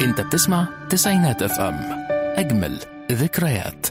انت بتسمع تسعينات اف ام اجمل ذكريات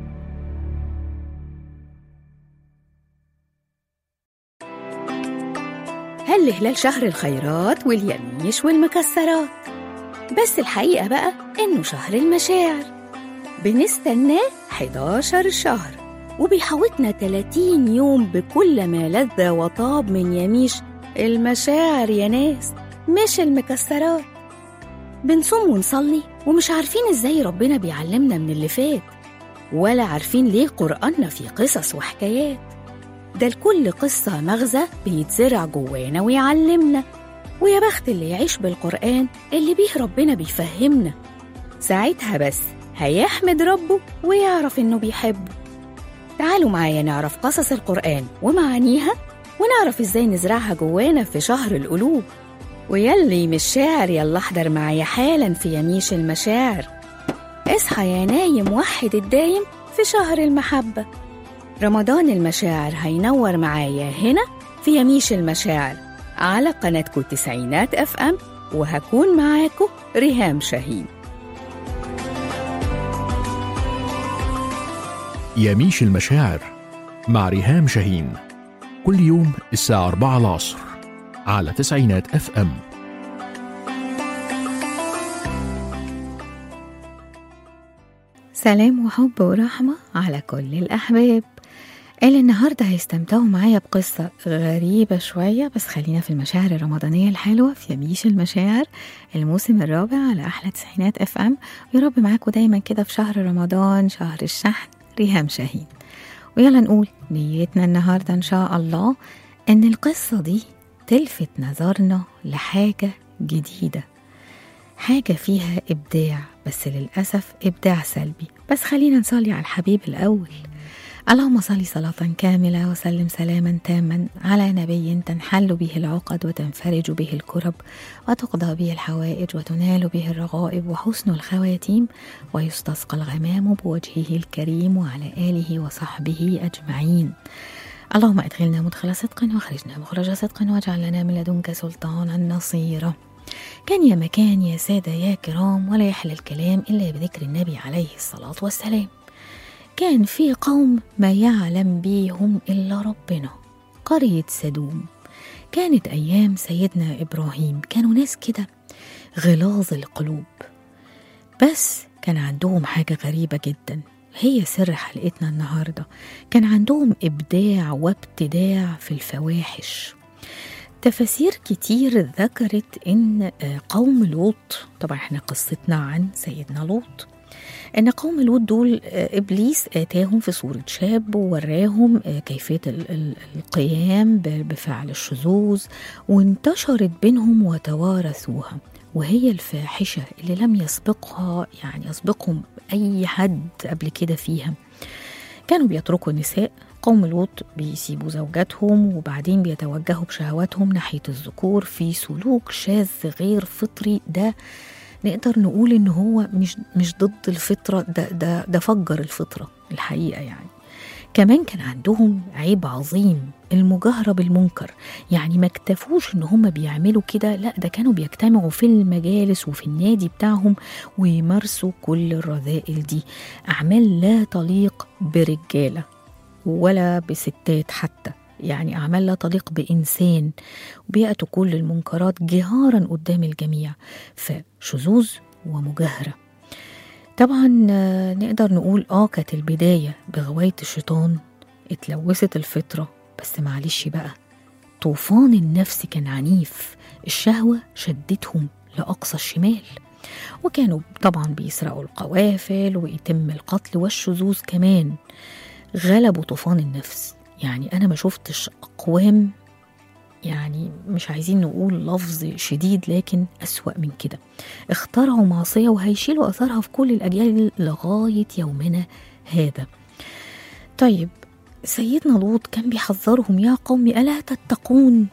هل هلال شهر الخيرات واليميش والمكسرات بس الحقيقة بقى إنه شهر المشاعر بنستناه 11 شهر وبيحوطنا 30 يوم بكل ما لذ وطاب من يميش المشاعر يا ناس مش المكسرات بنصوم ونصلي ومش عارفين ازاي ربنا بيعلمنا من اللي فات ولا عارفين ليه قرآننا فيه قصص وحكايات ده لكل قصة مغزى بيتزرع جوانا ويعلمنا ويا بخت اللي يعيش بالقرآن اللي بيه ربنا بيفهمنا ساعتها بس هيحمد ربه ويعرف إنه بيحبه تعالوا معايا نعرف قصص القرآن ومعانيها ونعرف إزاي نزرعها جوانا في شهر القلوب ويلي مش شاعر يلا احضر معايا حالا في يميش المشاعر اصحى يا نايم وحد الدايم في شهر المحبة رمضان المشاعر هينور معايا هنا في يميش المشاعر على قناتكم تسعينات اف ام وهكون معاكم ريهام شاهين يميش المشاعر مع ريهام شاهين كل يوم الساعة 4 العصر على تسعينات اف ام سلام وحب ورحمة على كل الأحباب اللي النهاردة هيستمتعوا معايا بقصة غريبة شوية بس خلينا في المشاعر الرمضانية الحلوة في يميش المشاعر الموسم الرابع على أحلى تسعينات اف ام ويا رب معاكم دايما كده في شهر رمضان شهر الشحن ريهام شاهين ويلا نقول نيتنا النهاردة إن شاء الله إن القصة دي تلفت نظرنا لحاجة جديدة حاجة فيها إبداع بس للأسف إبداع سلبي بس خلينا نصلي على الحبيب الأول اللهم صل صلاة كاملة وسلم سلاما تاما على نبي تنحل به العقد وتنفرج به الكرب وتقضى به الحوائج وتنال به الرغائب وحسن الخواتيم ويستسقى الغمام بوجهه الكريم وعلى آله وصحبه أجمعين اللهم ادخلنا مدخل صدق واخرجنا مخرج صدق واجعل لنا من لدنك سلطانا نصيرا كان يا مكان يا سادة يا كرام ولا يحلى الكلام إلا بذكر النبي عليه الصلاة والسلام كان في قوم ما يعلم بيهم إلا ربنا قرية سدوم كانت أيام سيدنا إبراهيم كانوا ناس كده غلاظ القلوب بس كان عندهم حاجة غريبة جدا هي سر حلقتنا النهاردة كان عندهم إبداع وابتداع في الفواحش تفاسير كتير ذكرت إن قوم لوط طبعا احنا قصتنا عن سيدنا لوط ان قوم لوط دول ابليس اتاهم في صوره شاب ووراهم كيفيه القيام بفعل الشذوذ وانتشرت بينهم وتوارثوها وهي الفاحشه اللي لم يسبقها يعني يسبقهم اي حد قبل كده فيها كانوا بيتركوا النساء قوم لوط بيسيبوا زوجاتهم وبعدين بيتوجهوا بشهواتهم ناحيه الذكور في سلوك شاذ غير فطري ده نقدر نقول ان هو مش مش ضد الفطره ده ده ده فجر الفطره الحقيقه يعني كمان كان عندهم عيب عظيم المجاهرة بالمنكر يعني ما اكتفوش ان هم بيعملوا كده لا ده كانوا بيجتمعوا في المجالس وفي النادي بتاعهم ويمارسوا كل الرذائل دي اعمال لا تليق برجاله ولا بستات حتى يعني أعمال لا تليق بإنسان وبيأتوا كل المنكرات جهارا قدام الجميع فشذوذ ومجاهرة طبعا نقدر نقول اه كانت البداية بغواية الشيطان اتلوثت الفطرة بس معلش بقى طوفان النفس كان عنيف الشهوة شدتهم لأقصى الشمال وكانوا طبعا بيسرقوا القوافل ويتم القتل والشذوذ كمان غلبوا طوفان النفس يعني أنا ما شفتش أقوام يعني مش عايزين نقول لفظ شديد لكن أسوأ من كده اخترعوا معصية وهيشيلوا أثرها في كل الأجيال لغاية يومنا هذا طيب سيدنا لوط كان بيحذرهم يا قوم ألا تتقون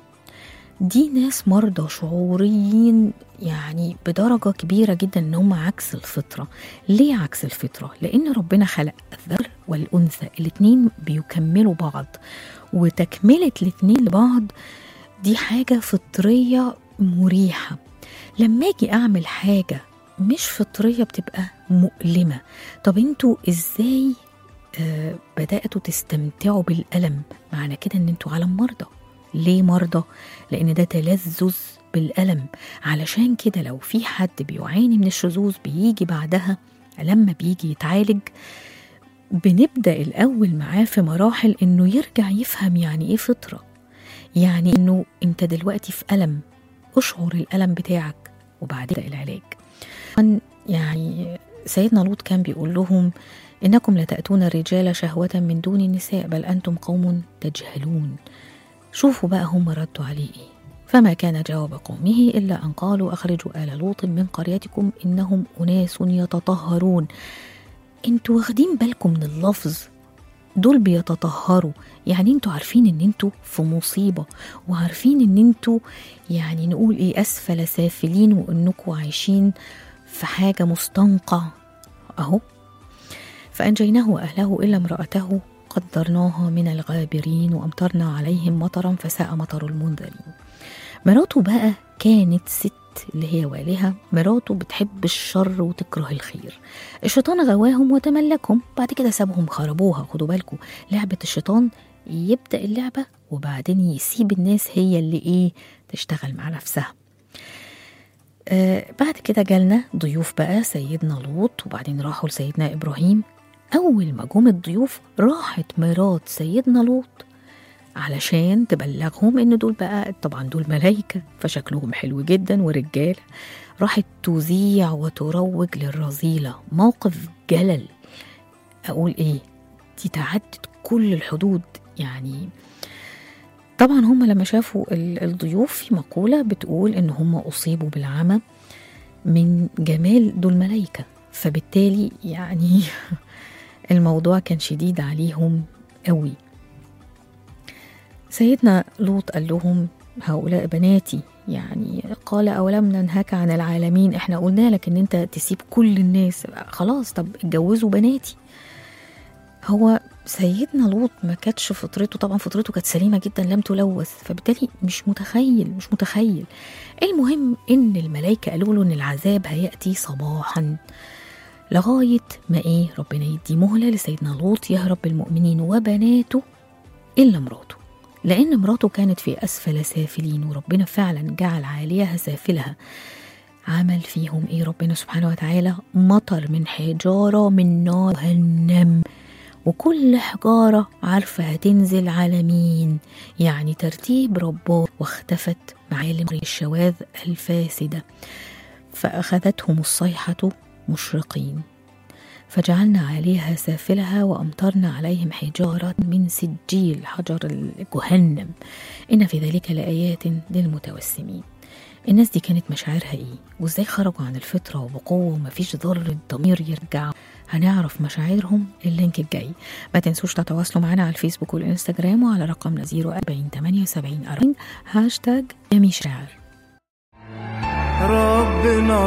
دي ناس مرضى شعوريين يعني بدرجة كبيرة جدا ان هم عكس الفطرة ليه عكس الفطرة؟ لان ربنا خلق الذكر والانثى الاتنين بيكملوا بعض وتكملة الاتنين لبعض دي حاجة فطرية مريحة لما اجي اعمل حاجة مش فطرية بتبقى مؤلمة طب انتوا ازاي آه بدأتوا تستمتعوا بالألم معنى كده ان انتوا عالم مرضى ليه مرضى؟ لأن ده تلذذ بالألم علشان كده لو في حد بيعاني من الشذوذ بيجي بعدها لما بيجي يتعالج بنبدأ الأول معاه في مراحل إنه يرجع يفهم يعني إيه فطرة يعني إنه أنت دلوقتي في ألم أشعر الألم بتاعك وبعدين العلاج يعني سيدنا لوط كان بيقول لهم إنكم لتأتون الرجال شهوة من دون النساء بل أنتم قوم تجهلون شوفوا بقى هم ردوا عليه إيه فما كان جواب قومه إلا أن قالوا أخرجوا آل لوط من قريتكم إنهم أناس يتطهرون انتوا واخدين بالكم من اللفظ دول بيتطهروا يعني انتوا عارفين ان انتوا في مصيبة وعارفين ان انتوا يعني نقول ايه اسفل سافلين وانكم عايشين في حاجة مستنقع اهو فأنجيناه وأهله إلا امرأته قدرناها من الغابرين وأمطرنا عليهم مطرا فساء مطر المنذرين مراته بقى كانت ست اللي هي والها مراته بتحب الشر وتكره الخير الشيطان غواهم وتملكهم بعد كده سابهم خربوها خدوا بالكم لعبة الشيطان يبدأ اللعبة وبعدين يسيب الناس هي اللي ايه تشتغل مع نفسها آه بعد كده جالنا ضيوف بقى سيدنا لوط وبعدين راحوا لسيدنا إبراهيم أول ما جم الضيوف راحت مرات سيدنا لوط علشان تبلغهم ان دول بقى طبعا دول ملايكة فشكلهم حلو جدا ورجال راحت تذيع وتروج للرذيلة موقف جلل أقول إيه دي تعدت كل الحدود يعني طبعا هم لما شافوا الضيوف في مقولة بتقول إن هم أصيبوا بالعمى من جمال دول ملايكة فبالتالي يعني الموضوع كان شديد عليهم قوي سيدنا لوط قال لهم هؤلاء بناتي يعني قال أولم ننهك عن العالمين احنا قلنا لك ان انت تسيب كل الناس خلاص طب اتجوزوا بناتي هو سيدنا لوط ما كانتش فطرته طبعا فطرته كانت سليمه جدا لم تلوث فبالتالي مش متخيل مش متخيل المهم ان الملائكه قالوا له ان العذاب هياتي صباحا لغايه ما ايه ربنا يدي مهله لسيدنا لوط يهرب بالمؤمنين وبناته الا مراته لأن مراته كانت في أسفل سافلين وربنا فعلا جعل عاليها سافلها عمل فيهم إيه ربنا سبحانه وتعالى مطر من حجارة من نار جهنم وكل حجارة عارفة هتنزل على مين يعني ترتيب رباه واختفت معالم الشواذ الفاسدة فأخذتهم الصيحة مشرقين فجعلنا عليها سافلها وأمطرنا عليهم حجارة من سجيل حجر جهنم إن في ذلك لآيات للمتوسمين الناس دي كانت مشاعرها إيه وإزاي خرجوا عن الفطرة وبقوة ومفيش ذرة ضمير يرجع هنعرف مشاعرهم اللينك الجاي ما تنسوش تتواصلوا معنا على الفيسبوك والإنستجرام وعلى رقمنا 040 78 40 هاشتاج يمي شاعر ربنا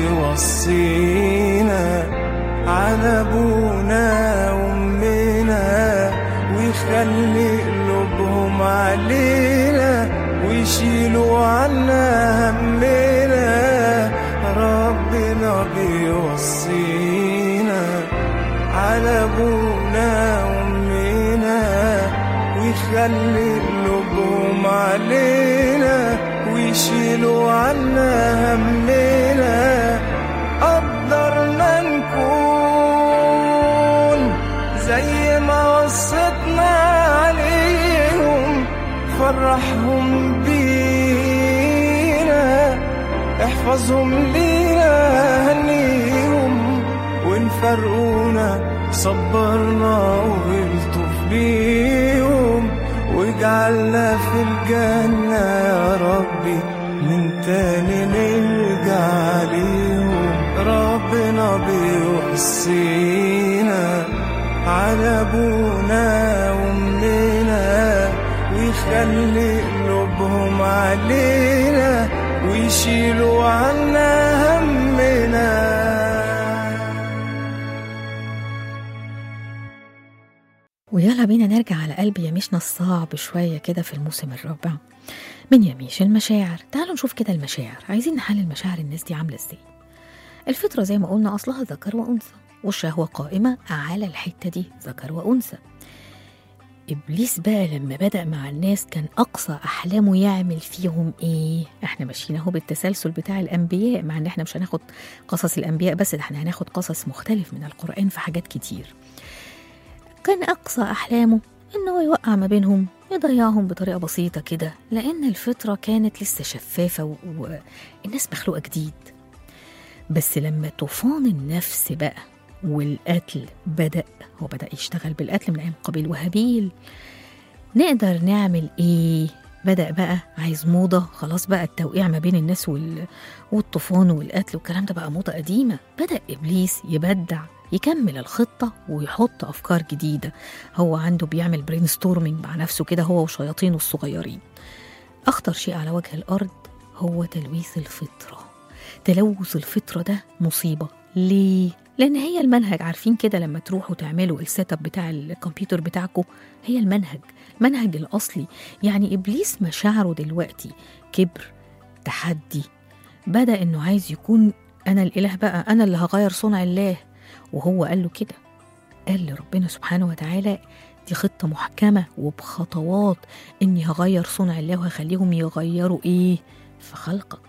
بيوصينا على ابونا وامنا ويخلي قلوبهم علينا ويشيلوا عنا همنا ربنا بيوصينا على ابونا وامنا ويخلي قلوبهم علينا ويشيلوا عنا همنا قدرنا نكون زي ما وصتنا عليهم فرحهم بينا احفظهم لينا هنيهم وان فرقونا صبرنا والطف بيهم واجعلنا في الجنة يا ربي من تاني نرجع ليهم ربنا بيوصينا على ابونا وامنا ويخلي قلوبهم علينا ويشيلوا عنا همنا ويلا بينا نرجع على قلب يميشنا الصعب شوية كده في الموسم الرابع من يميش المشاعر تعالوا نشوف كده المشاعر عايزين نحلل مشاعر الناس دي عاملة ازاي الفطرة زي ما قلنا أصلها ذكر وأنثى والشهوة قائمة على الحتة دي ذكر وأنثى إبليس بقى لما بدأ مع الناس كان أقصى أحلامه يعمل فيهم إيه؟ إحنا ماشيين أهو بالتسلسل بتاع الأنبياء مع إن إحنا مش هناخد قصص الأنبياء بس ده إحنا هناخد قصص مختلف من القرآن في حاجات كتير كان أقصى أحلامه إن هو يوقع ما بينهم يضيعهم بطريقة بسيطة كده لأن الفطرة كانت لسه شفافة والناس مخلوقة جديد بس لما طوفان النفس بقى والقتل بدأ هو بدأ يشتغل بالقتل من أيام قابيل وهابيل نقدر نعمل إيه؟ بدأ بقى عايز موضة خلاص بقى التوقيع ما بين الناس وال... والطوفان والقتل والكلام ده بقى موضة قديمة بدأ إبليس يبدع يكمل الخطة ويحط أفكار جديدة هو عنده بيعمل برين ستورمينج مع نفسه كده هو وشياطينه الصغيرين أخطر شيء على وجه الأرض هو تلويث الفطرة تلوث الفطرة ده مصيبة ليه؟ لأن هي المنهج عارفين كده لما تروحوا تعملوا السيت اب بتاع الكمبيوتر بتاعكم هي المنهج المنهج الأصلي يعني إبليس مشاعره دلوقتي كبر تحدي بدأ إنه عايز يكون أنا الإله بقى أنا اللي هغير صنع الله وهو قال له كده قال لربنا سبحانه وتعالى دي خطة محكمة وبخطوات إني هغير صنع الله وهخليهم يغيروا إيه في خلقك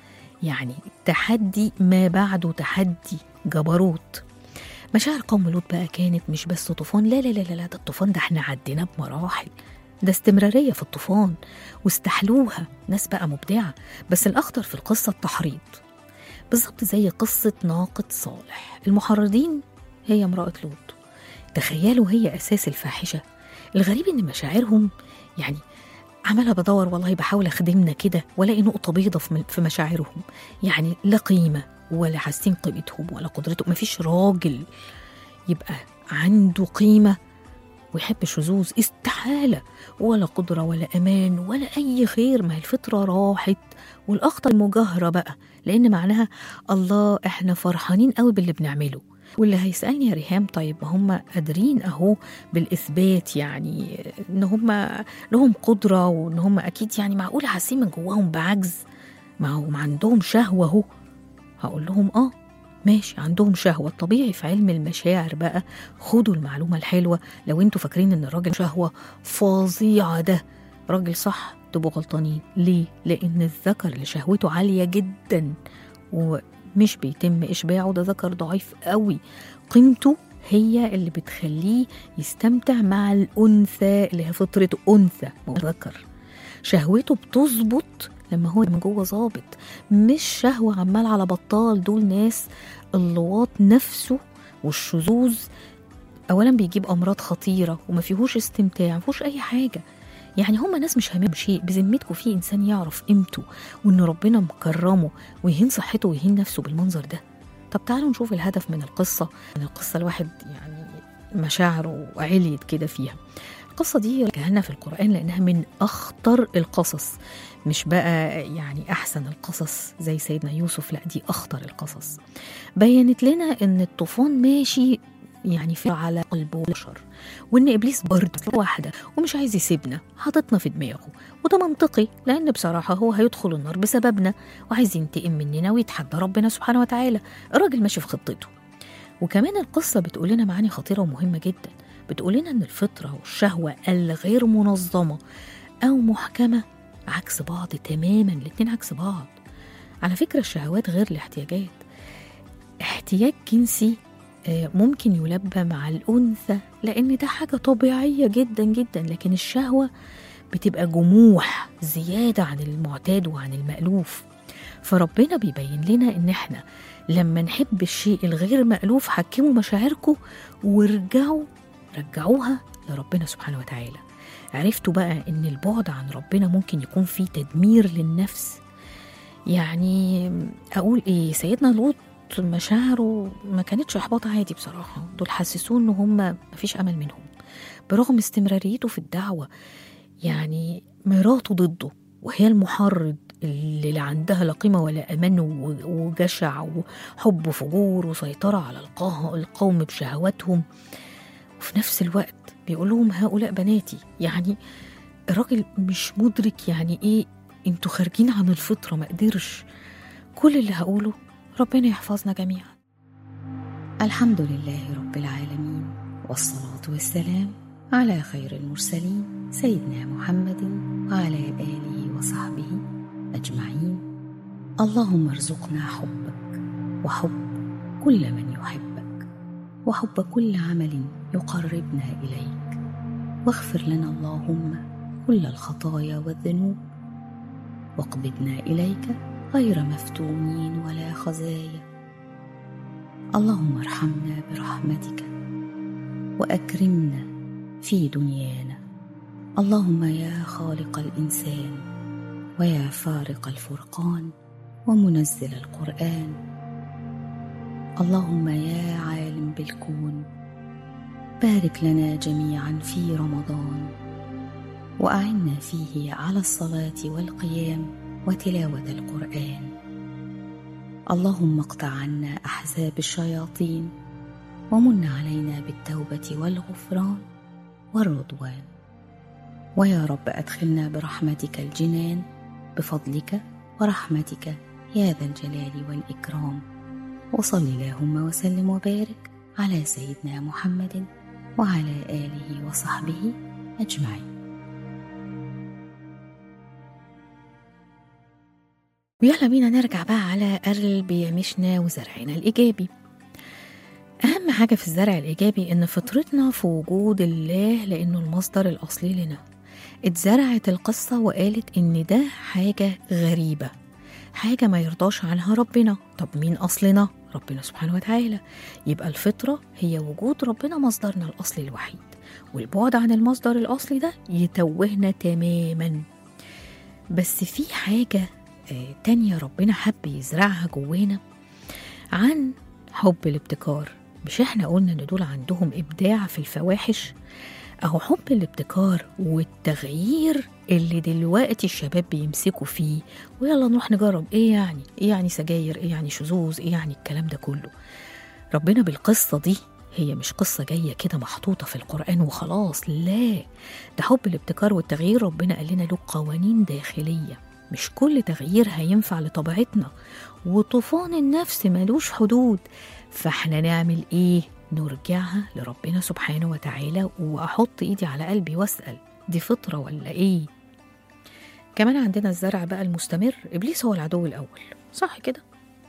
يعني تحدي ما بعده تحدي جبروت مشاعر قوم لوط بقى كانت مش بس طوفان لا لا لا لا ده الطوفان ده احنا عديناه بمراحل ده استمرارية في الطوفان واستحلوها ناس بقى مبدعة بس الأخطر في القصة التحريض بالظبط زي قصة ناقة صالح المحرضين هي امرأة لوط تخيلوا هي أساس الفاحشة الغريب إن مشاعرهم يعني عمالة بدور والله بحاول أخدمنا كده ولاقي نقطة بيضة في في مشاعرهم يعني لا قيمة ولا حاسين قيمتهم ولا قدرتهم مفيش راجل يبقى عنده قيمة ويحب الشذوذ استحالة ولا قدرة ولا أمان ولا أي خير ما هي الفطرة راحت والأخطر المجاهرة بقى لأن معناها الله إحنا فرحانين قوي باللي بنعمله واللي هيسألني يا ريهام طيب ما هم قادرين أهو بالإثبات يعني إن هم لهم قدرة وإن هم أكيد يعني معقول حاسين من جواهم بعجز ما هو ما عندهم شهوة أهو هقول لهم آه ماشي عندهم شهوة الطبيعي في علم المشاعر بقى خدوا المعلومة الحلوة لو انتوا فاكرين ان الراجل شهوة فظيعة ده راجل صح تبقوا غلطانين ليه؟ لأن الذكر اللي شهوته عالية جدا ومش بيتم إشباعه ده ذكر ضعيف قوي قيمته هي اللي بتخليه يستمتع مع الأنثى اللي هي فطرة أنثى ذكر شهوته بتظبط لما هو من جوه ظابط مش شهوة عمال على بطال دول ناس اللواط نفسه والشذوذ أولا بيجيب أمراض خطيرة وما فيهوش استمتاع ما فيهوش أي حاجة يعني هما ناس مش هاممهم شيء بذمتكم في إنسان يعرف قيمته وإن ربنا مكرمه ويهين صحته ويهين نفسه بالمنظر ده طب تعالوا نشوف الهدف من القصة من القصة الواحد يعني مشاعره عليت كده فيها القصة دي جهلنا في القرآن لأنها من أخطر القصص مش بقى يعني أحسن القصص زي سيدنا يوسف لا دي أخطر القصص بينت لنا إن الطوفان ماشي يعني في على قلبه بشر وإن إبليس برضه واحدة ومش عايز يسيبنا حاططنا في دماغه وده منطقي لأن بصراحة هو هيدخل النار بسببنا وعايز ينتقم مننا ويتحدى ربنا سبحانه وتعالى الراجل ماشي في خطته وكمان القصة بتقول لنا معاني خطيرة ومهمة جدا بتقول لنا إن الفطرة والشهوة الغير منظمة أو محكمة عكس بعض تماما الاتنين عكس بعض على فكرة الشهوات غير الاحتياجات احتياج جنسي ممكن يلبى مع الأنثى لأن ده حاجة طبيعية جدا جدا لكن الشهوة بتبقى جموح زيادة عن المعتاد وعن المألوف فربنا بيبين لنا إن إحنا لما نحب الشيء الغير مألوف حكموا مشاعركم وارجعوا رجعوها لربنا سبحانه وتعالى عرفتوا بقى ان البعد عن ربنا ممكن يكون فيه تدمير للنفس يعني اقول ايه سيدنا لوط مشاعره ما كانتش احباط عادي بصراحه دول حسسوه ان هم مفيش امل منهم برغم استمراريته في الدعوه يعني مراته ضده وهي المحرض اللي لا عندها لا قيمة ولا أمان وجشع وحب وفجور وسيطرة على القوم بشهواتهم وفي نفس الوقت بيقول لهم هؤلاء بناتي يعني الراجل مش مدرك يعني ايه انتوا خارجين عن الفطره ما قدرش كل اللي هقوله ربنا يحفظنا جميعا الحمد لله رب العالمين والصلاة والسلام على خير المرسلين سيدنا محمد وعلى آله وصحبه أجمعين اللهم ارزقنا حبك وحب كل من يحبك وحب كل عمل يقربنا إليك واغفر لنا اللهم كل الخطايا والذنوب واقبضنا إليك غير مفتونين ولا خزايا اللهم ارحمنا برحمتك واكرمنا في دنيانا اللهم يا خالق الانسان ويا فارق الفرقان ومنزل القران اللهم يا عالم بالكون بارك لنا جميعا في رمضان واعنا فيه على الصلاه والقيام وتلاوه القران اللهم اقطع عنا احزاب الشياطين ومن علينا بالتوبه والغفران والرضوان ويا رب ادخلنا برحمتك الجنان بفضلك ورحمتك يا ذا الجلال والاكرام وصل اللهم وسلم وبارك على سيدنا محمد وعلى اله وصحبه اجمعين ويلا بينا نرجع بقى على قلب يمشنا وزرعنا الإيجابي أهم حاجة في الزرع الإيجابي إن فطرتنا في وجود الله لأنه المصدر الأصلي لنا اتزرعت القصة وقالت إن ده حاجة غريبة حاجة ما يرضاش عنها ربنا طب مين أصلنا؟ ربنا سبحانه وتعالى يبقى الفطرة هي وجود ربنا مصدرنا الأصلي الوحيد والبعد عن المصدر الأصلي ده يتوهنا تماما بس في حاجة آه، تانية ربنا حب يزرعها جوانا عن حب الابتكار مش احنا قلنا ان دول عندهم ابداع في الفواحش اهو حب الابتكار والتغيير اللي دلوقتي الشباب بيمسكوا فيه ويلا نروح نجرب ايه يعني ايه يعني سجاير ايه يعني شذوذ ايه يعني الكلام ده كله ربنا بالقصة دي هي مش قصة جاية كده محطوطة في القرآن وخلاص لا ده حب الابتكار والتغيير ربنا قال لنا له قوانين داخلية مش كل تغيير هينفع لطبيعتنا وطوفان النفس ملوش حدود فاحنا نعمل ايه نرجعها لربنا سبحانه وتعالى واحط ايدي على قلبي واسال دي فطره ولا ايه كمان عندنا الزرع بقى المستمر ابليس هو العدو الاول صح كده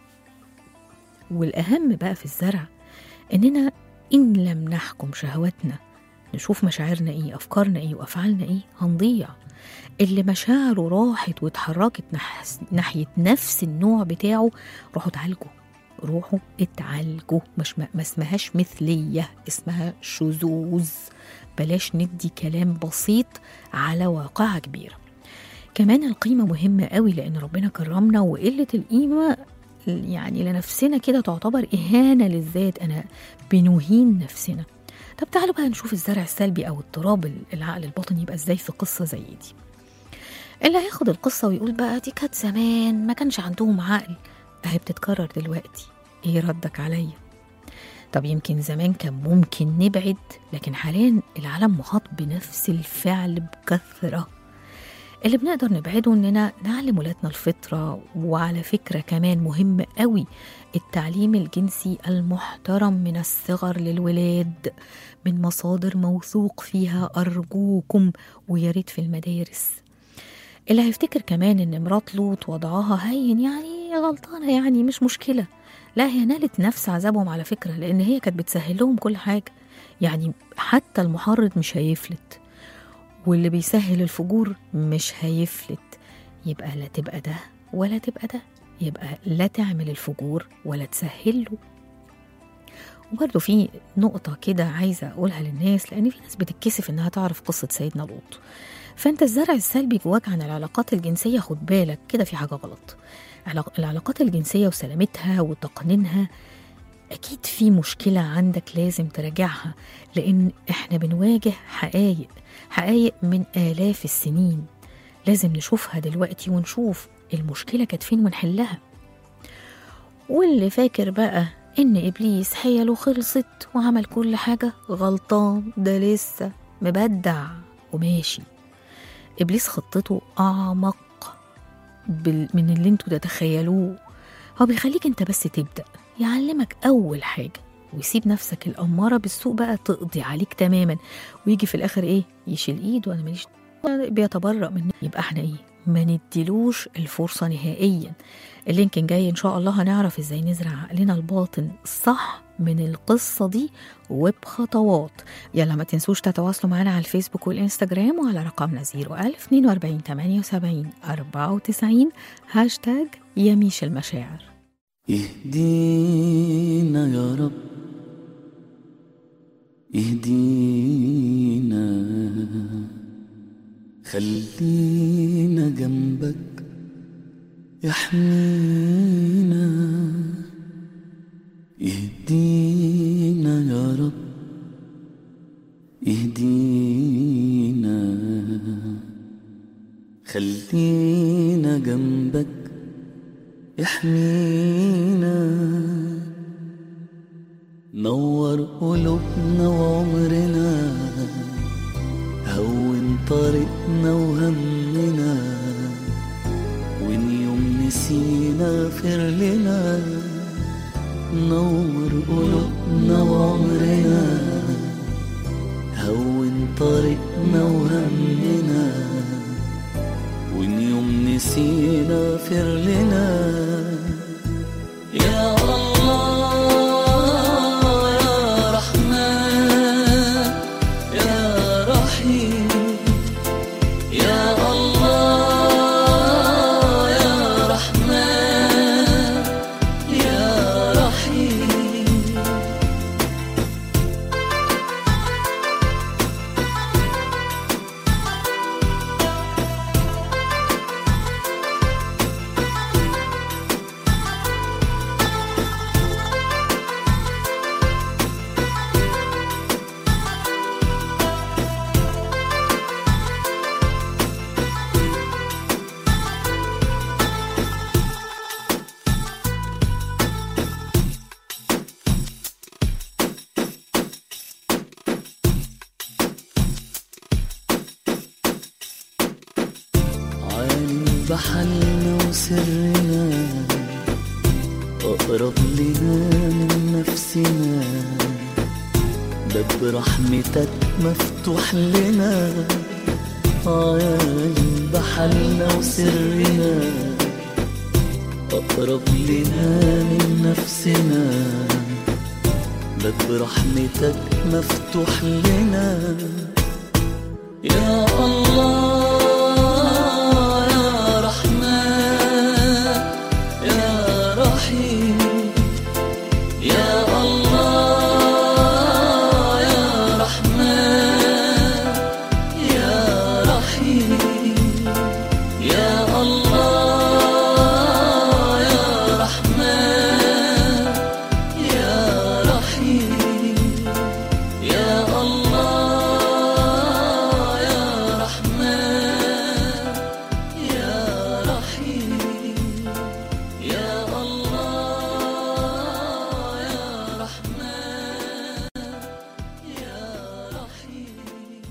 والاهم بقى في الزرع اننا ان لم نحكم شهواتنا نشوف مشاعرنا ايه افكارنا ايه وافعالنا ايه هنضيع اللي مشاعره راحت واتحركت نحس ناحيه نفس النوع بتاعه روحوا اتعالجوا روحوا اتعالجوا مش ما ما اسمهاش مثليه اسمها شذوذ بلاش ندي كلام بسيط على واقعة كبيرة كمان القيمة مهمة قوي لأن ربنا كرمنا وقلة القيمة يعني لنفسنا كده تعتبر إهانة للذات أنا بنهين نفسنا طب تعالوا بقى نشوف الزرع السلبي أو اضطراب العقل الباطن يبقى إزاي في قصة زي دي اللي هياخد القصة ويقول بقى دي كانت زمان ما كانش عندهم عقل أهي بتتكرر دلوقتي إيه ردك عليا طب يمكن زمان كان ممكن نبعد لكن حاليا العالم محاط بنفس الفعل بكثرة اللي بنقدر نبعده اننا نعلم ولادنا الفطرة وعلى فكرة كمان مهم قوي التعليم الجنسي المحترم من الصغر للولاد من مصادر موثوق فيها أرجوكم وياريت في المدارس اللي هيفتكر كمان ان مرات لوط وضعها هين يعني غلطانة يعني مش مشكلة لا هي نالت نفس عذابهم على فكرة لأن هي كانت بتسهل لهم كل حاجة يعني حتى المحرض مش هيفلت واللي بيسهل الفجور مش هيفلت يبقى لا تبقى ده ولا تبقى ده يبقى لا تعمل الفجور ولا تسهله وبرضه في نقطة كده عايزة أقولها للناس لأن في ناس بتتكسف إنها تعرف قصة سيدنا لوط فأنت الزرع السلبي جواك عن العلاقات الجنسية خد بالك كده في حاجة غلط علاق- العلاقات الجنسية وسلامتها وتقنينها أكيد في مشكلة عندك لازم تراجعها لأن إحنا بنواجه حقايق حقايق من آلاف السنين لازم نشوفها دلوقتي ونشوف المشكلة كانت فين ونحلها واللي فاكر بقى إن إبليس حيله خلصت وعمل كل حاجة غلطان ده لسه مبدع وماشي إبليس خطته أعمق بال- من اللي انتوا تتخيلوه هو بيخليك انت بس تبدأ يعلمك أول حاجة ويسيب نفسك الأمارة بالسوق بقى تقضي عليك تماما ويجي في الآخر إيه يشيل إيد وأنا ماليش بيتبرأ مني يبقى إحنا إيه ما نديلوش الفرصة نهائيا اللينك جاي إن شاء الله هنعرف إزاي نزرع عقلنا الباطن صح من القصة دي وبخطوات يلا ما تنسوش تتواصلوا معنا على الفيسبوك والإنستجرام وعلى رقمنا 01000 42 78 94 هاشتاج يميش المشاعر يهدينا يا رب يهدينا خلينا جنبك يحمينا يهدينا يا رب يهدينا خلينا جنبك يحمينا نور قلوبنا وعمرنا هون طريقنا وهمنا وإن يوم نسينا اغفر لنا نور قلوبنا وعمرنا هون طريقنا وهمنا وإن يوم نسينا اغفر لنا يا الله يا رحمن يا رحيم يا الله يا رحمن يا رحيم عالم بحالنا وسرنا أقرب لنا من نفسنا باب رحمتك مفتوح لنا عالم بحالنا وسرنا أقرب لنا من نفسنا باب رحمتك مفتوح لنا يا الله يا رحمن يا رحيم يا الله يا رحمن يا رحيم يا الله يا رحمن يا رحيم يا الله يا رحمن يا رحيم يا الله يا رحمن يا رحيم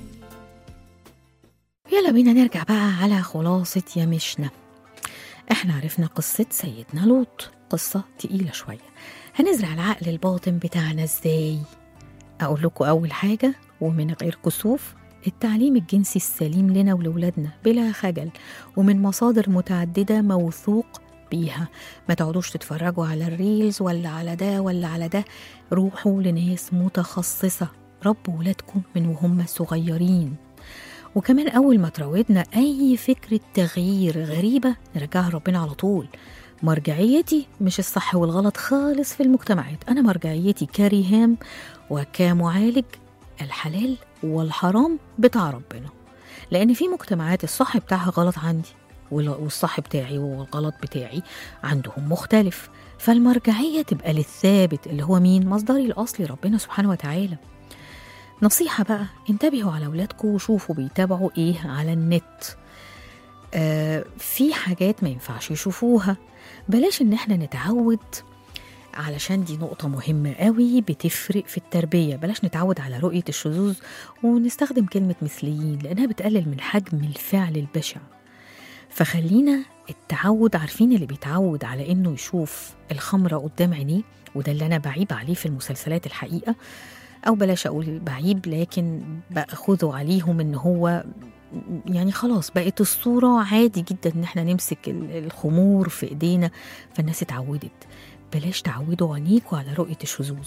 يلا بينا نرجع بقى على خلاصة يمشنا احنا عرفنا قصة سيدنا لوط قصة تقيلة شوية هنزرع العقل الباطن بتاعنا ازاي اقول لكم اول حاجة ومن غير كسوف التعليم الجنسي السليم لنا ولولادنا بلا خجل ومن مصادر متعددة موثوق بيها ما تقعدوش تتفرجوا على الريلز ولا على ده ولا على ده روحوا لناس متخصصة ربوا ولادكم من وهم صغيرين وكمان أول ما تراودنا أي فكرة تغيير غريبة نرجعها ربنا على طول مرجعيتي مش الصح والغلط خالص في المجتمعات أنا مرجعيتي كريهام وكمعالج الحلال والحرام بتاع ربنا لأن في مجتمعات الصح بتاعها غلط عندي وال- والصح بتاعي والغلط بتاعي عندهم مختلف فالمرجعية تبقى للثابت اللي هو مين مصدري الأصلي ربنا سبحانه وتعالى نصيحة بقى انتبهوا على أولادكم وشوفوا بيتابعوا إيه على النت آه في حاجات ما ينفعش يشوفوها بلاش إن احنا نتعود علشان دي نقطة مهمة قوي بتفرق في التربية بلاش نتعود على رؤية الشذوذ ونستخدم كلمة مثليين لأنها بتقلل من حجم الفعل البشع فخلينا التعود عارفين اللي بيتعود على انه يشوف الخمره قدام عينيه وده اللي انا بعيب عليه في المسلسلات الحقيقه او بلاش اقول بعيب لكن باخذه عليهم ان هو يعني خلاص بقت الصورة عادي جدا ان احنا نمسك ال- الخمور في ايدينا فالناس اتعودت بلاش تعودوا عينيكوا على رؤية الشذوذ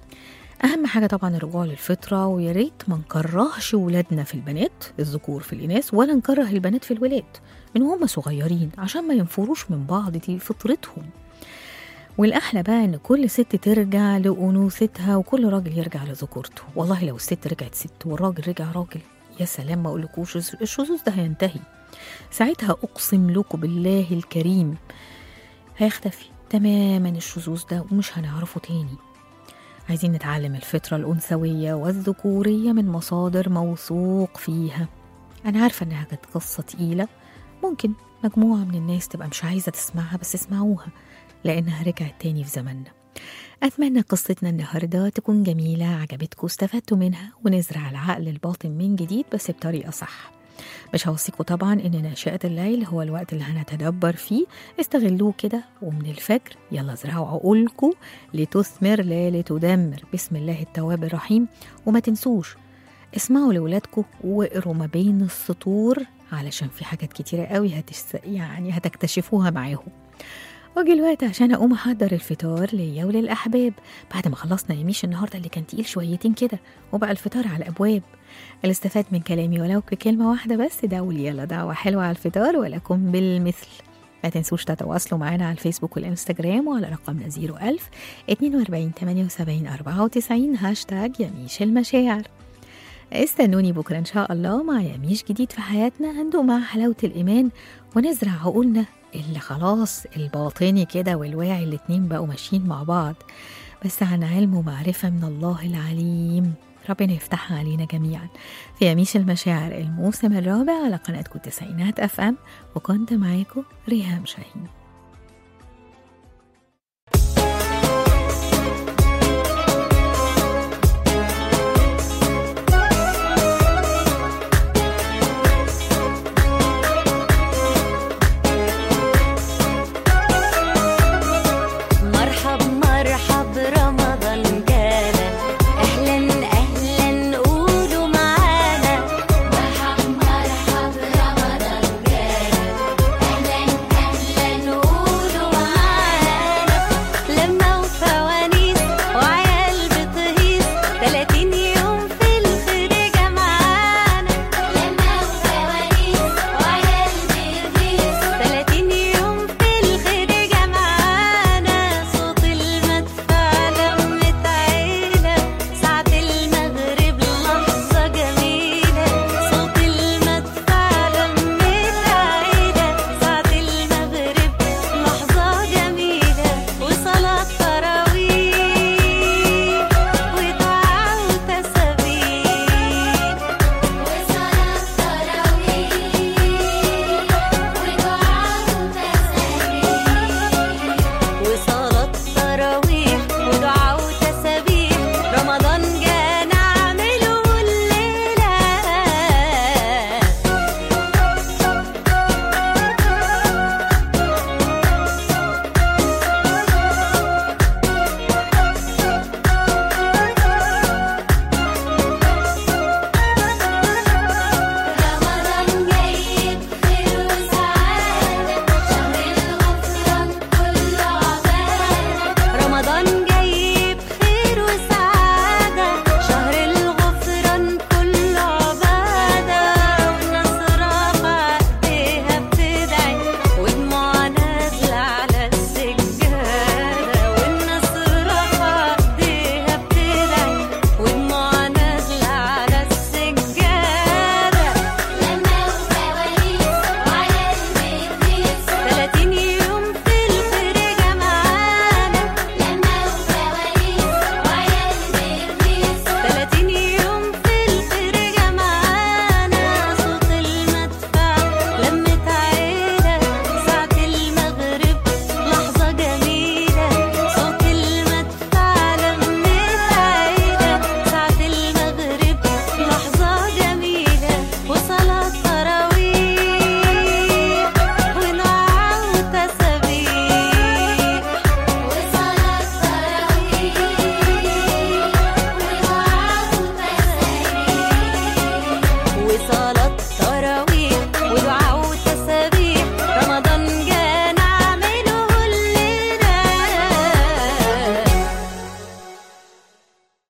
أهم حاجة طبعا الرجوع للفطرة ويا ريت ما نكرهش ولادنا في البنات الذكور في الإناث ولا نكره البنات في الولاد من هم صغيرين عشان ما ينفروش من بعض دي فطرتهم والأحلى بقى إن كل ست ترجع لأنوثتها وكل راجل يرجع لذكورته والله لو الست رجعت ست والراجل رجع راجل يا سلام ما أقولكوش الشذوذ ده هينتهي ساعتها أقسم لكم بالله الكريم هيختفي تماما الشذوذ ده ومش هنعرفه تاني عايزين نتعلم الفطرة الأنثوية والذكورية من مصادر موثوق فيها أنا عارفة إنها كانت قصة تقيلة ممكن مجموعة من الناس تبقى مش عايزة تسمعها بس اسمعوها لأنها رجعت تاني في زماننا أتمنى قصتنا النهاردة تكون جميلة عجبتكم استفدتوا منها ونزرع العقل الباطن من جديد بس بطريقة صح مش هوصيكوا طبعا ان ناشئة الليل هو الوقت اللي هنتدبر فيه استغلوه كده ومن الفجر يلا زرعوا عقولكم لتثمر لا لتدمر بسم الله التواب الرحيم وما تنسوش اسمعوا لولادكم واقروا ما بين السطور علشان في حاجات كتيرة قوي هتش... يعني هتكتشفوها معاهم واجي الوقت عشان اقوم احضر الفطار ليا وللاحباب بعد ما خلصنا يميش النهارده اللي كان تقيل شويتين كده وبقى الفطار على الابواب اللي استفاد من كلامي ولو بكلمه واحده بس دعوا لي يلا دعوه حلوه على الفطار ولكم بالمثل ما تنسوش تتواصلوا معنا على الفيسبوك والانستجرام وعلى رقمنا 01000 42 78 94 هاشتاج يميش المشاعر استنوني بكرة إن شاء الله مع يميش جديد في حياتنا هندوق مع حلاوة الإيمان ونزرع عقولنا اللي خلاص الباطني كده والواعي الاتنين بقوا ماشيين مع بعض بس عن علم ومعرفة من الله العليم ربنا يفتحها علينا جميعا في يميش المشاعر الموسم الرابع على قناتكم التسعينات اف ام وكنت معاكم ريهام شاهين